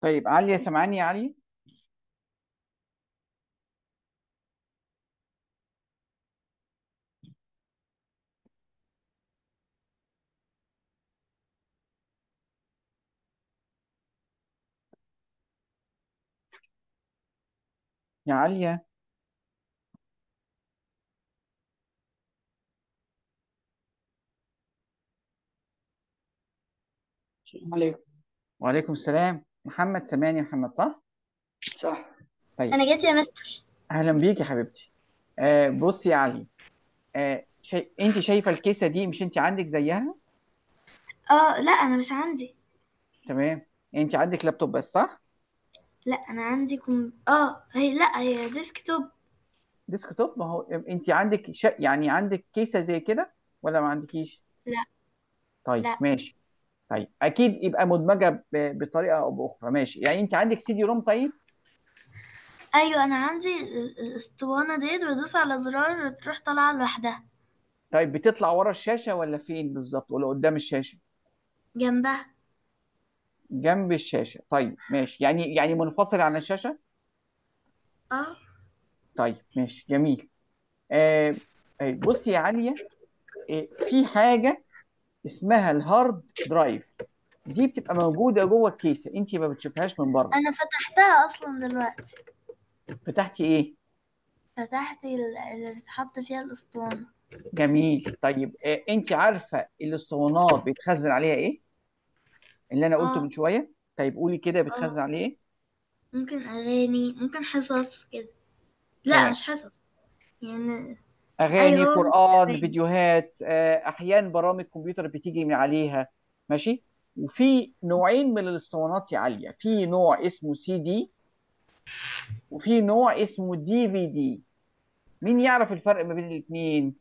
طيب عليا سامعاني يا علي يا عليا السلام عليكم وعليكم السلام محمد سامعني يا محمد صح صح طيب انا جيت يا مستر اهلا بيك يا حبيبتي آه بصي يا علي آه شي... انت شايفه الكيسه دي مش انت عندك زيها اه لا انا مش عندي تمام انت عندك لابتوب بس صح لا انا عندي كم... اه هي لا هي ديسكتوب ديسكتوب ما هو انت عندك ش... يعني عندك كيسه زي كده ولا ما عندكيش لا طيب لا ماشي طيب اكيد يبقى مدمجه ب... بطريقه او باخرى ماشي يعني انت عندك سي دي روم طيب ايوه انا عندي ال- الاسطوانه ديت بدوس على زرار تروح طالعه لوحدها طيب بتطلع ورا الشاشه ولا فين بالظبط ولا قدام الشاشه جنبها جنب الشاشه طيب ماشي يعني يعني منفصل عن الشاشه اه طيب ماشي جميل آه آه، بصي يا عليا آه في حاجه اسمها الهارد درايف دي بتبقى موجوده جوه الكيسه انت ما بتشوفهاش من بره انا فتحتها اصلا دلوقتي فتحتي ايه فتحت ال- اللي بتحط فيها الاسطوانه جميل طيب آه انت عارفه الاسطوانات بيتخزن عليها ايه اللي انا قلته اه من شويه طيب قولي كده بيتخزن اه عليه ايه ممكن اغاني ممكن حصص كده لا تمام مش حصص يعني اغاني ايوه ممكن قران اغاني فيديوهات آه، احيانا برامج كمبيوتر بتيجي من عليها ماشي وفي نوعين من الاسطوانات يا عاليه في نوع اسمه سي دي وفي نوع اسمه دي في دي مين يعرف الفرق ما بين الاثنين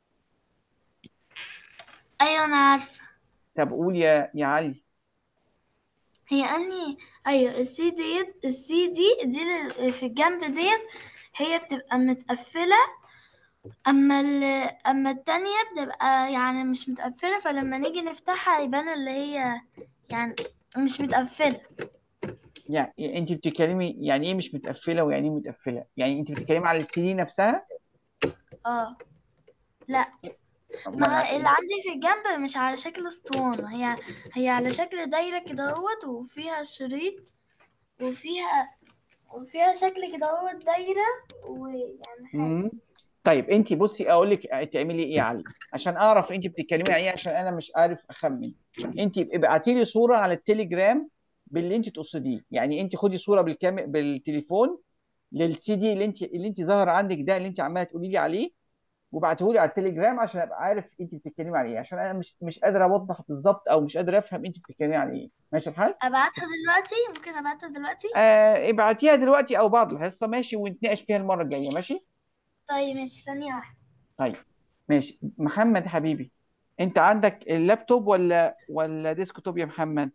ايوه انا عارفه طب قول يا يا علي هي اني ايوه السي ديت السي دي دي اللي في الجنب ديت هي بتبقى متقفله اما ال... اما التانية بتبقى يعني مش متقفله فلما نيجي نفتحها يبان اللي هي يعني مش متقفله يعني انت بتتكلمي يعني ايه مش متقفله ويعني ايه متقفله يعني انت بتتكلمي على السي دي نفسها اه لا امال ما على اللي ايه عندي في الجنب مش على شكل اسطوانة هي هي على شكل دايرة كده اهوت وفيها شريط وفيها وفيها شكل كده اهوت دايرة ويعني حاجة امم طيب انت بصي اقول لك تعملي ايه يا علي عشان اعرف انت بتتكلمي عن ايه عشان انا مش عارف اخمن انت ابعتي لي صوره على التليجرام باللي انت تقصديه يعني انت خدي صوره بالكام بالتليفون للسي دي اللي انت اللي انت ظاهر عندك ده اللي انت عماله تقولي لي عليه وابعته لي على التليجرام عشان ابقى عارف انت بتتكلمي عن ايه عشان انا مش مش قادر اوضح بالظبط او مش قادر افهم انت بتتكلمي عن ايه ماشي الحال ابعتها دلوقتي ممكن ابعتها دلوقتي آه ابعتيها دلوقتي او بعد الحصه ماشي ونتناقش فيها المره الجايه ماشي طيب ماشي ثانية واحدة طيب ماشي محمد حبيبي انت عندك اللابتوب ولا ولا ديسكتوب يا محمد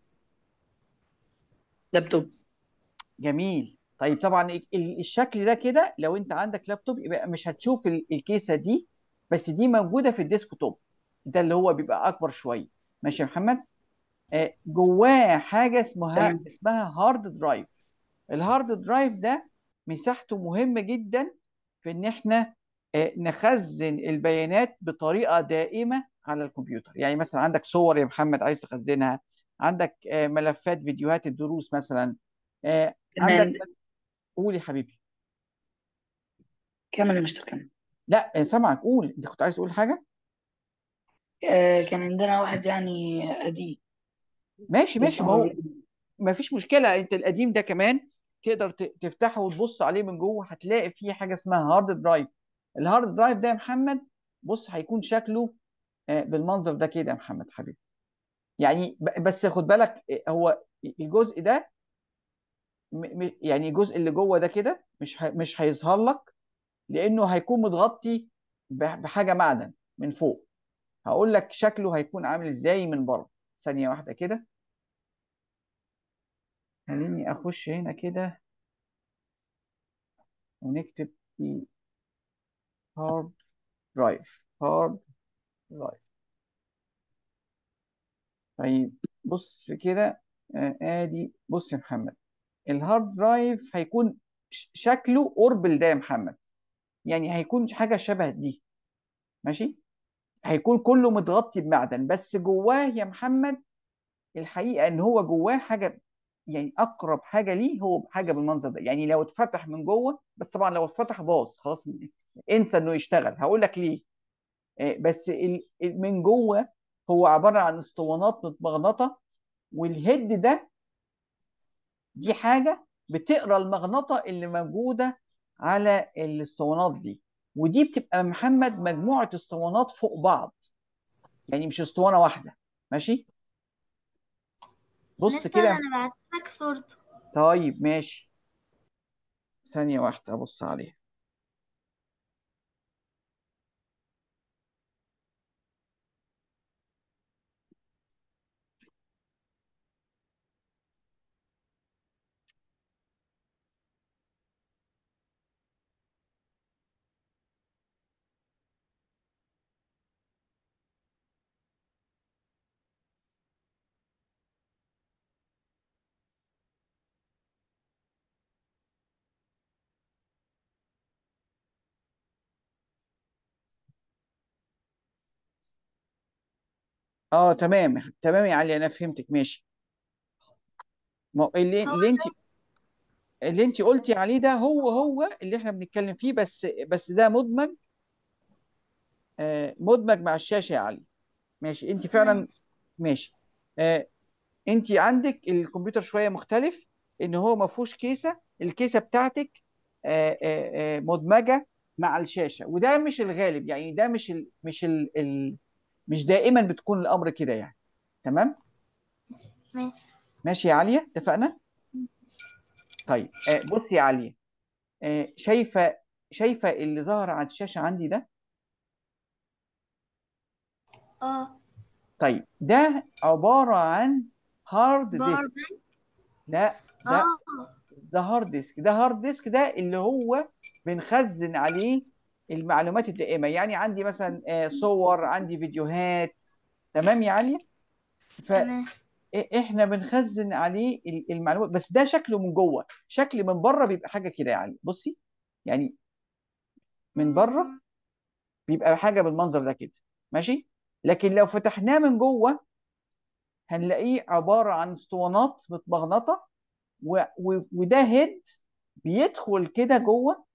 لابتوب جميل طيب طبعا ال- ال- الشكل ده كده لو انت عندك لابتوب يبقى مش هتشوف ال- الكيسه دي بس دي موجوده في الديسكتوب ده اللي هو بيبقى اكبر شويه ماشي يا محمد آه، جواه حاجه اسمها تمام اسمها هارد درايف الهارد درايف ده مساحته مهمه جدا في ان احنا آه، نخزن البيانات بطريقه دائمه على الكمبيوتر يعني مثلا عندك صور يا محمد عايز تخزنها عندك آه، ملفات فيديوهات الدروس مثلا آه، عندك كمان قول يا حبيبي كمل يا مستر كمل لا آه، سامعك قول انت كنت عايز تقول حاجه آه كان عندنا واحد يعني قديم ماشي ماشي لسه ما هو موجود ما فيش مشكله انت القديم ده كمان تقدر ت- تفتحه وتبص عليه من جوه هتلاقي فيه حاجه اسمها هارد درايف الهارد درايف ده يا محمد بص هيكون شكله آه، بالمنظر ده كده يا محمد حبيبي يعني ب- بس خد بالك آه، هو الجزء ده م- م- يعني الجزء اللي جوه ده كده مش ه- مش هيظهر لك لانه هيكون متغطي ب- بحاجه معدن من فوق هقول لك شكله هيكون عامل ازاي من بره ثانيه واحده كده خليني اخش هنا كده ونكتب في هارد درايف هارد درايف طيب بص كده آه، ادي بص يا محمد الهارد درايف هيكون ش- شكله اوربل ده يا محمد يعني هيكون حاجه شبه دي ماشي هيكون كله متغطي بمعدن بس جواه يا محمد الحقيقه ان هو جواه حاجه يعني اقرب حاجه ليه هو حاجه بالمنظر ده يعني لو اتفتح من جوه بس طبعا لو اتفتح باظ خلاص انسى انه يشتغل هقول لك ليه آه، بس ال- ال- من جوه هو عباره عن اسطوانات متمغنطه والهيد ده دي حاجه بتقرا المغناطه اللي موجوده على الاسطوانات دي ودي بتبقى محمد مجموعه اسطوانات فوق بعض يعني مش اسطوانه واحده ماشي بص مستر كده انا بعت لك صورته طيب ماشي ثانيه واحده ابص عليها اه تمام تمام يا علي انا فهمتك ماشي ما هو اللي هو اللي انت اللي انت قلتي عليه ده هو هو اللي احنا بنتكلم فيه بس بس ده مدمج آه مدمج مع الشاشه يا علي ماشي انت فعلا ماشي ماشي آه انت عندك الكمبيوتر شويه مختلف ان هو ما فيهوش كيسه الكيسه بتاعتك آه آه آه مدمجه مع الشاشه وده مش الغالب يعني ده مش ال مش ال ال مش دائما بتكون الامر كده يعني تمام ماشي ماشي يا عليا اتفقنا طيب آه بصي يا عليا آه شايفه شايفه اللي ظهر على الشاشه عندي ده اه طيب ده عباره عن هارد باور ديسك بانك لا ده اه ده هارد ديسك ده هارد ديسك ده اللي هو بنخزن عليه المعلومات الدائمه يعني عندي مثلا آه، صور عندي فيديوهات تمام يا علي تمام فاحنا بنخزن عليه ال- المعلومات بس ده شكله من جوه شكل من بره بيبقى حاجه كده يا علي بصي يعني من بره بيبقى حاجه بالمنظر ده كده ماشي لكن لو فتحناه من جوه هنلاقيه عباره عن اسطوانات متمغنطه و... و... وده هيد بيدخل كده جوه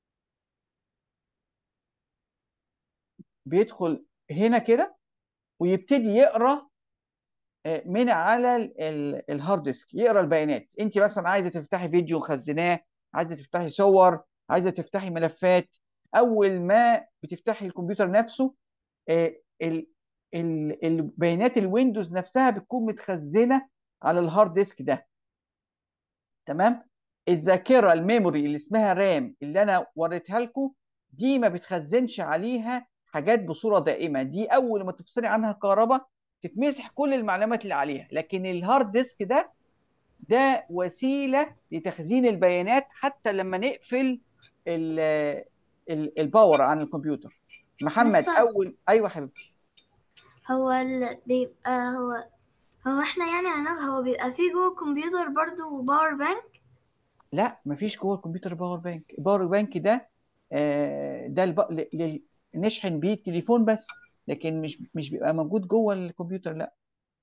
بيدخل هنا كده ويبتدي يقرا آه، من على ال- ال- الهارد ديسك يقرا البيانات انت مثلا عايزه تفتحي فيديو مخزناه عايزه تفتحي صور عايزه تفتحي ملفات اول ما بتفتحي الكمبيوتر نفسه آه، ال- ال- البيانات الويندوز نفسها بتكون متخزنه على الهارد ديسك ده تمام الذاكره الميموري اللي اسمها رام اللي انا وريتها لكم دي ما بتخزنش عليها حاجات بصوره دائمه دي اول ما تفصلي عنها كهرباء تتمسح كل المعلومات اللي عليها لكن الهارد ديسك ده ده وسيله لتخزين البيانات حتى لما نقفل ال ال الباور عن الكمبيوتر محمد مستر اول ايوه حبيبتي هو ال... بيبقى هو هو احنا يعني هنعرف هو بيبقى فيه جوه الكمبيوتر برضو باور بانك لا مفيش جوه الكمبيوتر باور بانك الباور بانك ده آه، ده الب... ل... ل... نشحن بيه التليفون بس لكن مش مش بيبقى موجود جوه الكمبيوتر لا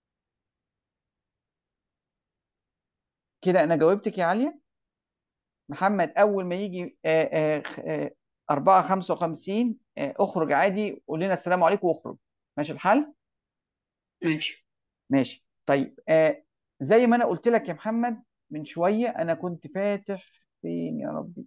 كده انا جاوبتك يا عليا محمد اول ما يجي آه، آه، خ- آه، 4 55 آه، اخرج عادي قول لنا السلام عليكم واخرج ماشي الحال ماشي ماشي طيب آه، زي ما انا قلت لك يا محمد من شويه انا كنت فاتح فين يا ربي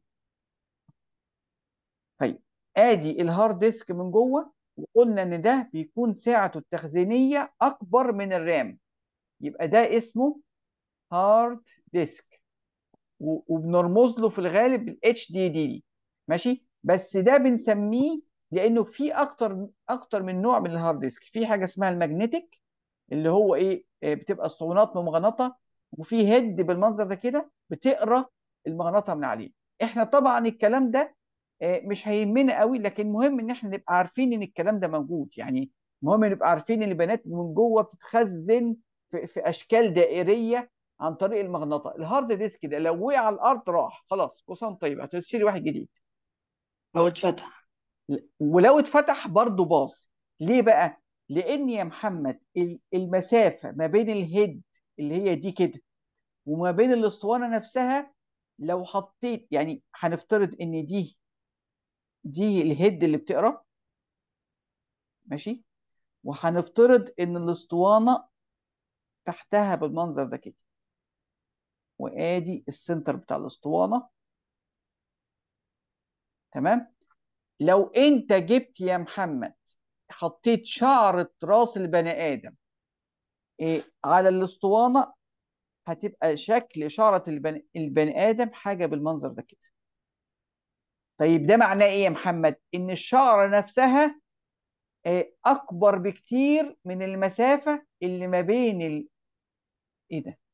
طيب ادي الهارد ديسك من جوه وقلنا ان ده بيكون سعته التخزينيه اكبر من الرام يبقى ده اسمه هارد ديسك و- وبنرمز له في الغالب بالاتش دي دي ماشي بس ده بنسميه لانه في اكتر اكتر من نوع من الهارد ديسك في حاجه اسمها الماجنتيك اللي هو ايه آه، بتبقى اسطوانات ممغنطه وفي هيد بالمنظر ده كده بتقرا المغناطه من عليه احنا طبعا الكلام ده آه، مش هيهمنا قوي لكن مهم ان احنا نبقى عارفين ان الكلام ده موجود يعني مهم نبقى عارفين ان البيانات من جوه بتتخزن في, في اشكال دائريه عن طريق المغناطه الهارد ديسك ده لو وقع على الارض راح خلاص كل سنه وأنت طيب هتشتري واحد جديد لو اتفتح ولو اتفتح برضه باظ ليه بقى لان يا محمد ال- المسافه ما بين الهيد اللي هي دي كده وما بين الاسطوانه نفسها لو حطيت يعني هنفترض ان دي دي الهيد اللي بتقرا ماشي وهنفترض ان الاسطوانه تحتها بالمنظر ده كده وادي السنتر بتاع الاسطوانه تمام لو انت جبت يا محمد حطيت شعرة راس البني ادم إيه على الاسطوانه هتبقى شكل شعرة البني, البني ادم حاجه بالمنظر ده كده طيب ده معناه ايه يا محمد ان الشعرة نفسها إيه اكبر بكتير من المسافه اللي ما بين ال... ايه ده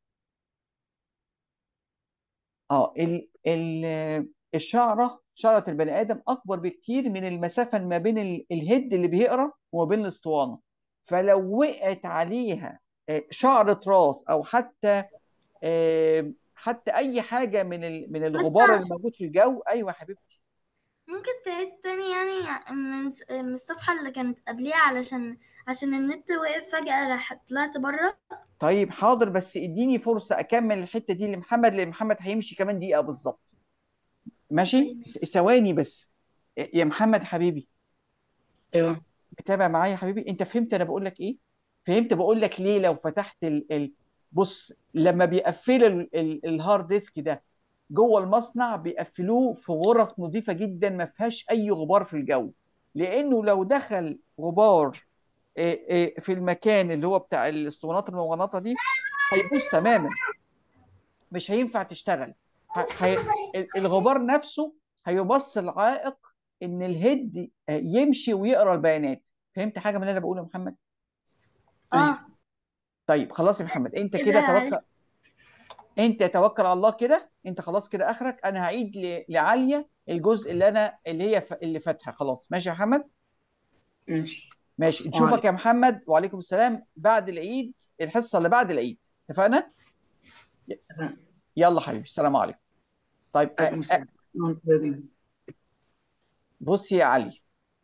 اه ال ال الشعره شعره البني ادم اكبر بكتير من المسافه ما بين ال- الهيد اللي بيقرا وما بين الاسطوانه فلو وقعت عليها آه، شعره راس او حتى آه، حتى اي حاجه من ال- من الغبار مستر اللي موجود في الجو ايوه يا حبيبتي ممكن تعيد تاني يعني من من الصفحة اللي كانت قبليها علشان عشان النت وقف فجأة راح طلعت بره طيب حاضر بس اديني فرصه اكمل الحته دي لمحمد لان محمد هيمشي كمان دقيقه بالظبط ماشي طيب س- ماشي ثواني بس يا محمد حبيبي ايوه متابع معايا يا حبيبي انت فهمت انا بقول لك ايه فهمت بقول لك ليه لو فتحت ال... ال... بص لما بيقفلوا ال... ال... الهارد ديسك ده جوه المصنع بيقفلوه في غرف نظيفه جدا ما فيهاش اي غبار في الجو لانه لو دخل غبار آه، آه، في المكان اللي هو بتاع الاسطوانات المغناطه دي هيبوظ تماما مش هينفع تشتغل ه... هي... ال- الغبار نفسه هيمثل عائق ان الهيد آه، يمشي ويقرا البيانات فهمت حاجه من اللي انا بقوله يا محمد طيب اه طيب خلاص يا محمد انت ايه كده ده توكل معلش انت توكل على الله كده انت خلاص كده اخرك انا هعيد ل... لعاليه الجزء اللي انا اللي هي ف... اللي فاتها خلاص ماشي يا محمد ماشي ماشي السلام نشوفك عليكم يا محمد وعليكم السلام بعد العيد الحصه اللي بعد العيد اتفقنا ي- تمام. يلا حبيبي السلام عليكم طيب أ... عليكم أ... السلام وانتم طيبين بصي يا علي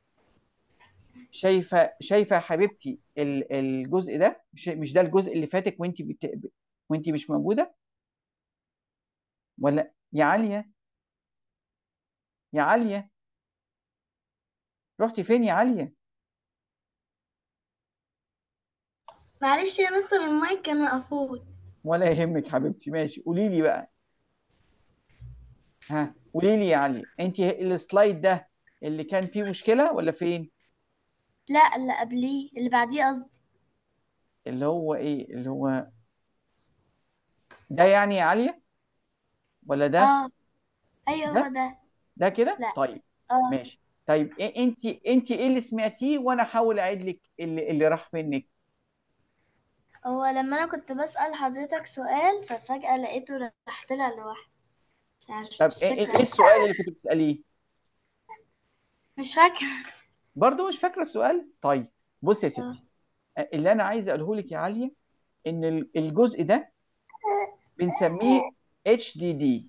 شايفه شايفه يا حبيبتي ال- الجزء ده مش مش ده الجزء اللي فاتك وانت بت... وانت مش موجوده ولا يا عاليه يا عاليه رحتي فين يا عاليه معلش يا مستر المايك كان مقفول ولا يهمك حبيبتي ماشي قولي لي بقى ها قولي لي يا علي انت السلايد ده اللي كان فيه مشكله ولا فين لا اللي قبليه اللي بعديه قصدي اللي هو ايه اللي هو ده يعني يا علي ولا ده اه ايوه هو ده ده ده كده لا طيب اه ماشي طيب إيه انت انت ايه اللي سمعتيه وانا احاول اعيد لك اللي, اللي راح منك هو لما انا كنت بسأل حضرتك سؤال ففجأة لقيته راح طلع لوحده مش عارف طب مش ايه ايه إيه فاكرة السؤال اللي كنت بتساليه مش فاكرة برضه مش فاكره السؤال طيب بص يا اه ستي اللي انا عايز اقوله لك يا عاليه ان ال- الجزء ده بنسميه اتش دي دي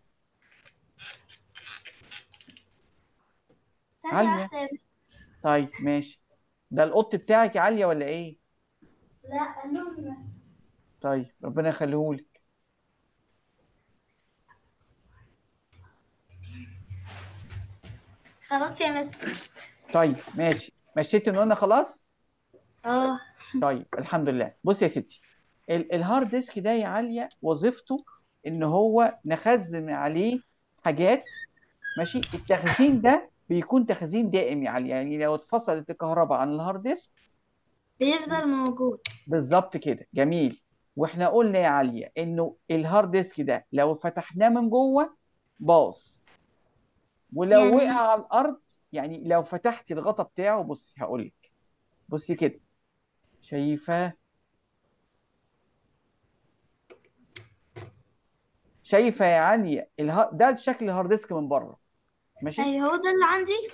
ثانية عاليه واحدة يا مستر طيب ماشي ده القط بتاعك يا عاليه ولا ايه لا نونا طيب ربنا يخليهولك خلاص يا مستر طيب ماشي مشيت ان قلنا خلاص اه طيب الحمد لله بص يا ستي ال- الهارد ديسك ده يا عاليه وظيفته ان هو نخزن عليه حاجات ماشي التخزين ده بيكون تخزين دائم يا عاليه يعني لو اتفصلت الكهرباء عن الهارد ديسك بيفضل موجود بالظبط كده جميل واحنا قلنا يا عاليه انه الهارد ديسك ده لو فتحناه من جوه باظ ولو يعني وقع على الارض يعني لو فتحتي الغطا بتاعه بصي هقول لك بصي كده شايفه شايفه يا عاليه اله... ده شكل الهارد ديسك من بره ماشي ايوه هو ده اللي عندي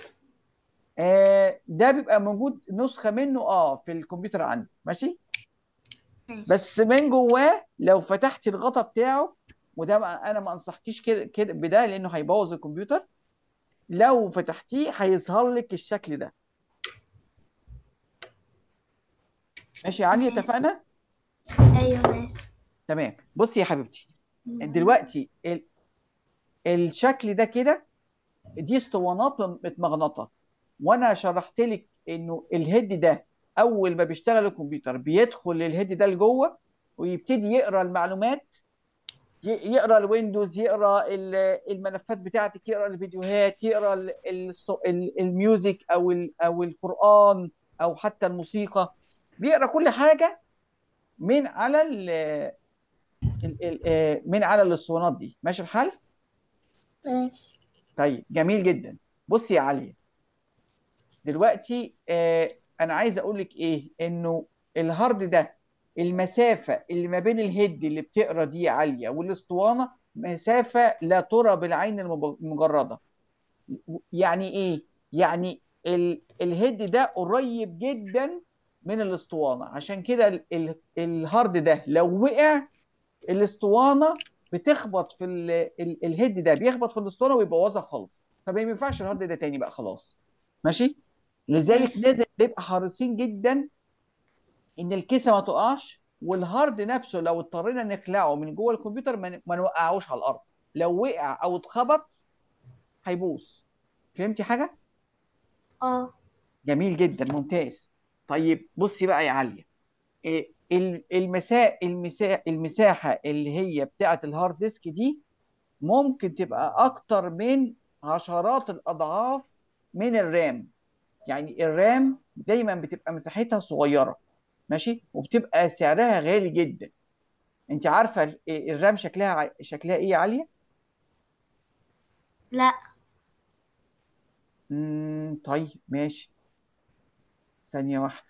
آه ده بيبقى موجود نسخه منه اه في الكمبيوتر عندي ماشي ماشي بس من جواه لو فتحت الغطا بتاعه وده ما- انا ما انصحكيش كده كده بده لانه هيبوظ الكمبيوتر لو فتحتيه هيظهر لك الشكل ده ماشي يا علي ماشي اتفقنا ايوه ماشي تمام بصي يا حبيبتي دلوقتي ال... الشكل ده كده دي اسطوانات متمغنطه وانا شرحت لك انه الهيد ده اول ما بيشتغل الكمبيوتر بيدخل الهيد ده لجوه ويبتدي يقرا المعلومات ي- يقرا الويندوز يقرا ال- الملفات بتاعتك يقرا الفيديوهات يقرا ال- الص- ال- الميوزك او ال- او القران او حتى الموسيقى بيقرا كل حاجه من على ال ال- ال- آه، من على الاسطوانات دي ماشي الحال ماشي طيب جميل جدا بصي يا علي دلوقتي آه انا عايز اقول لك ايه انه الهارد ده المسافه اللي ما بين الهيد اللي بتقرا دي عاليه والاسطوانه مسافه لا ترى بالعين المب- المجرده يعني ايه يعني ال الهيد ده قريب جدا من الاسطوانه عشان كده ال ال الهارد ده لو وقع الاسطوانه بتخبط في ال ال الهيد ده بيخبط في الاسطوانه ويبوظها خالص فما ينفعش الهارد ده تاني بقى خلاص ماشي لذلك ماشي لازم نبقى حريصين جدا ان الكيسه ما تقعش والهارد نفسه لو اضطرينا نخلعه من جوه الكمبيوتر ما ما نوقعوش على الارض لو وقع او اتخبط هيبوظ فهمتي حاجه اه جميل جدا ممتاز طيب بصي بقى يا عليا إيه ال- المسا المسا المساحه اللي هي بتاعه الهارد ديسك دي ممكن تبقى اكتر من عشرات الاضعاف من الرام يعني الرام دايما بتبقى مساحتها صغيره ماشي وبتبقى سعرها غالي جدا انت عارفه ال- الرام شكلها ع- شكلها ايه يا عاليه لا امم طيب ماشي ثانيه واحده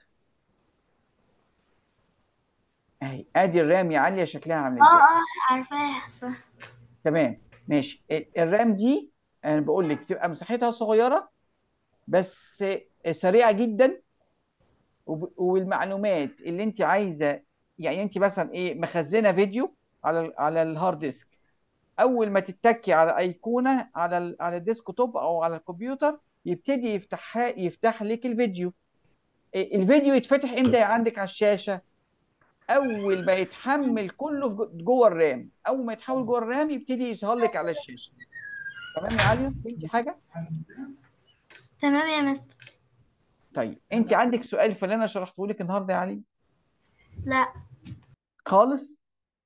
اهي ادي الرام يا عاليه شكلها عامل اه ازاي اه عارفاها صح تمام ماشي ال- الرام دي انا بقول لك بتبقى مساحتها صغيره بس سريعه جدا وب- والمعلومات اللي انت عايزه يعني انت مثلا ايه مخزنه فيديو على ال- على الهارد ديسك اول ما تتكي على ايقونه على ال- على الديسك توب او على الكمبيوتر يبتدي يفتحها يفتح لك الفيديو إيه، الفيديو يتفتح امتى عندك على الشاشه اول ما يتحمل كله في جو- جوه الرام اول ما يتحول جوه الرام يبتدي يظهر لك على الشاشه تمام يا علي فهمتي حاجه تمام يا مستر طيب انت عندك سؤال في اللي انا شرحته لك النهارده يا علي لا خالص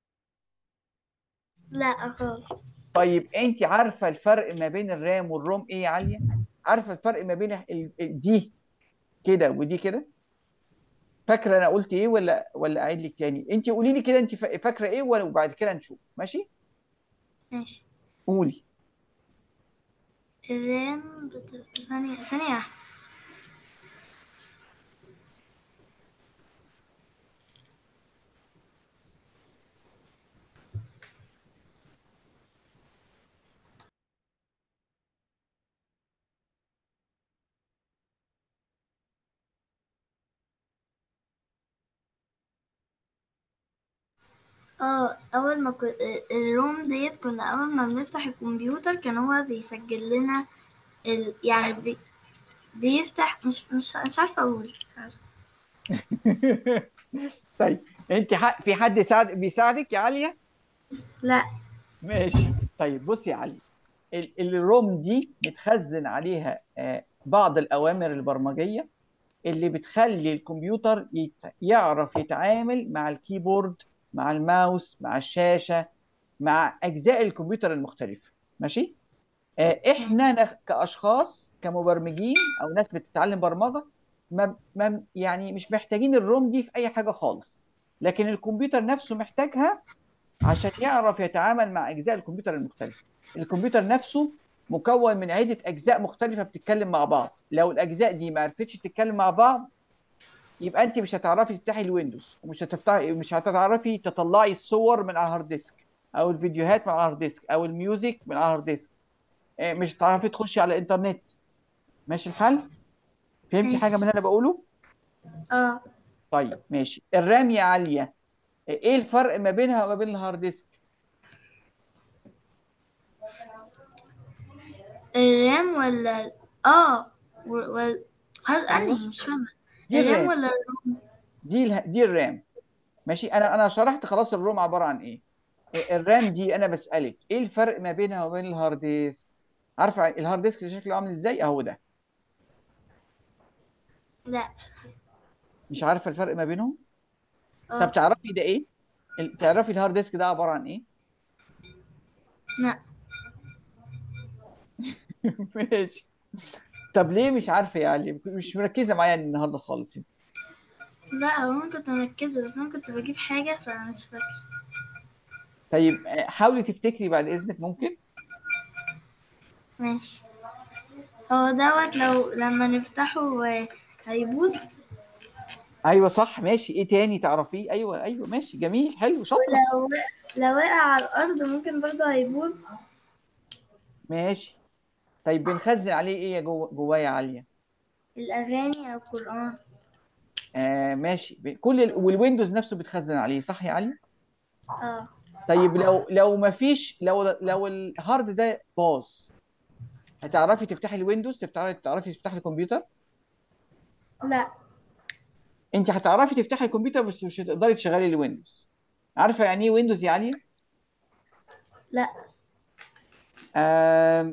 لا خالص طيب انت عارفه الفرق ما بين الرام والروم ايه يا عاليه عارفه الفرق ما بين ال- ال- دي كده ودي كده فاكره انا قلت ايه ولا ولا اعيد لك تاني انت قولي لي كده انت فا- فاكره ايه وبعد كده نشوف ماشي ماشي قولي الرام بت- ثانية ثانية واحدة. اه اول ما كن... الروم ديت كنا اول ما بنفتح الكمبيوتر كان هو بيسجل لنا ال... يعني بي... بيفتح مش مش مش عارفه اقول مش عارفه طيب انت ح... في حد يساعد بيساعدك يا عاليه لا ماشي طيب بص يا علي ال- الروم دي متخزن عليها آه، بعض الأوامر البرمجية اللي بتخلي الكمبيوتر يت- يعرف يتعامل مع الكيبورد مع الماوس مع الشاشة مع أجزاء الكمبيوتر المختلفة ماشي آه، احنا نخ- كأشخاص كمبرمجين أو ناس بتتعلم برمجة ما ما يعني مش محتاجين الروم دي في أي حاجة خالص لكن الكمبيوتر نفسه محتاجها عشان يعرف يتعامل مع اجزاء الكمبيوتر المختلفه الكمبيوتر نفسه مكون من عده اجزاء مختلفه بتتكلم مع بعض لو الاجزاء دي ما عرفتش تتكلم مع بعض يبقى انت مش هتعرفي تفتحي الويندوز ومش هتفتحي مش هتعرفي تطلعي الصور من على الهارد ديسك او الفيديوهات من على الهارد ديسك او الميوزك من على الهارد ديسك آه، مش هتعرفي تخشي على الانترنت ماشي الحال فهمتي حاجه من اللي انا بقوله اه طيب ماشي الرام يا عاليه ايه الفرق ما بينها وما بين الهارد ديسك الرام ولا اه و... و... هل انهي مش فاهمة دي الرام الرام ولا دي اله... دي الرام ماشي انا انا شرحت خلاص الروم عباره عن ايه إيه الرام دي انا بسالك ايه الفرق ما بينها وبين الهارد ديسك عارفه الهارد ديسك شكله عامل ازاي اهو ده لا مش عارفه الفرق ما بينهم اه طب تعرفي ده ايه ال- تعرفي الهارد ديسك ده عباره عن ايه لا ماشي طب ليه مش عارفه يا علي مش مركزه معايا النهارده خالص انت لا هو انا كنت مركزة بس انا كنت بجيب حاجة فمش فاكرة طيب آه، حاولي تفتكري بعد اذنك ممكن ماشي هو دوت لو لما نفتحه آه، هيبوظ ايوه صح ماشي ايه تاني تعرفيه ايوه ايوه ماشي جميل حلو شاطره ولو لو وقع على الأرض ممكن برضه هيبوظ ماشي طيب بنخزن عليه ايه يا جو جواه يا عاليه الأغاني أو القرآن آه ماشي ب- كل ال... والويندوز نفسه بتخزن عليه صح يا علي اه طيب لو لو ما فيش لو لو الهارد ده باظ هتعرفي تفتحي الويندوز تفتحي تعرفي تفتحي الكمبيوتر لا انت هتعرفي تفتحي الكمبيوتر بس مش هتقدري تشغلي الويندوز عارفه يعني ايه ويندوز يا علي لا آم...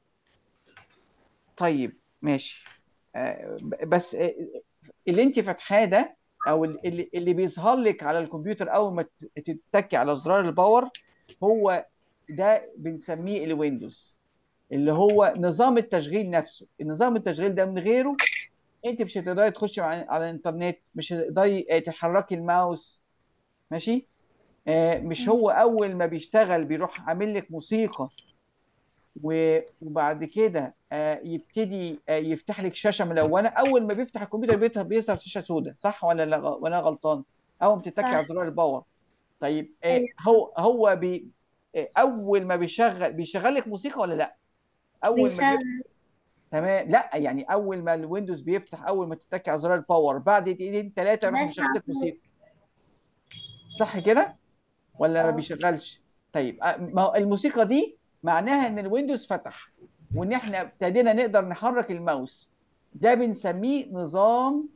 طيب ماشي آه ب- بس آه، اللي انت فاتحاه ده او اللي, اللي بيظهر لك على الكمبيوتر اول ما ت- تتكي على زرار الباور هو ده بنسميه الويندوز اللي هو نظام التشغيل نفسه النظام التشغيل ده من غيره انت مش هتقدري تخشي على على الانترنت مش هتقدري آه، تحركي الماوس ماشي آه، مش هو اول ما بيشتغل بيروح عامل لك موسيقى و- وبعد كده آه، يبتدي آه، يفتح لك شاشه ملونه اول ما بيفتح الكمبيوتر بيظهر بيظهر شاشه سوداء صح ولا لا ولا أنا غلطان اول ما بتتكي صح. على زرار الباور طيب آه، أيوة. هو هو بي آه، اول ما بيشغل بيشغل لك موسيقى ولا لا اول ما بي... بيشغل تمام لا يعني اول ما الويندوز بيفتح اول ما تتكي على زرار الباور بعد دقيقتين ثلاثه يروح بسمع مشغل لك صوت. موسيقى صح كده ولا ما اه. بيشغلش طيب آه، ما هو الموسيقى دي معناها ان الويندوز فتح وان احنا ابتدينا نقدر نحرك الماوس ده بنسميه نظام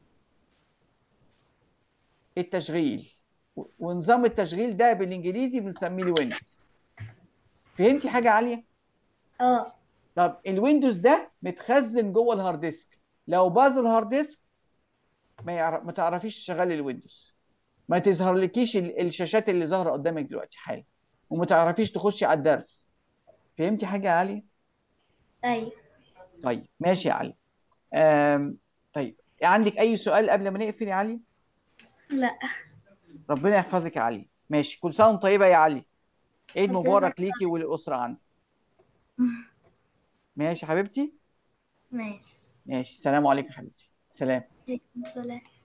التشغيل و- ونظام التشغيل ده بالانجليزي بنسميه الويندوز فهمتي حاجه عاليه اه طب الويندوز ده متخزن جوه الهارد ديسك لو باظ الهارد ديسك ما يعرف ما تعرفيش تشغلي الويندوز ما تظهرلكيش ال- الشاشات اللي ظاهره قدامك دلوقتي حالا وما تعرفيش تخشي على الدرس فهمتي حاجه يا علي ايوه طيب ماشي يا علي آم... طيب عندك اي سؤال قبل ما نقفل يا علي لا ربنا يحفظك يا علي ماشي كل سنه وانت طيبه يا علي عيد ربنا مبارك ليكي وللاسره عندك ماشي يا حبيبتي ماشي ماشي سلام عليكم يا حبيبتي سلام سلام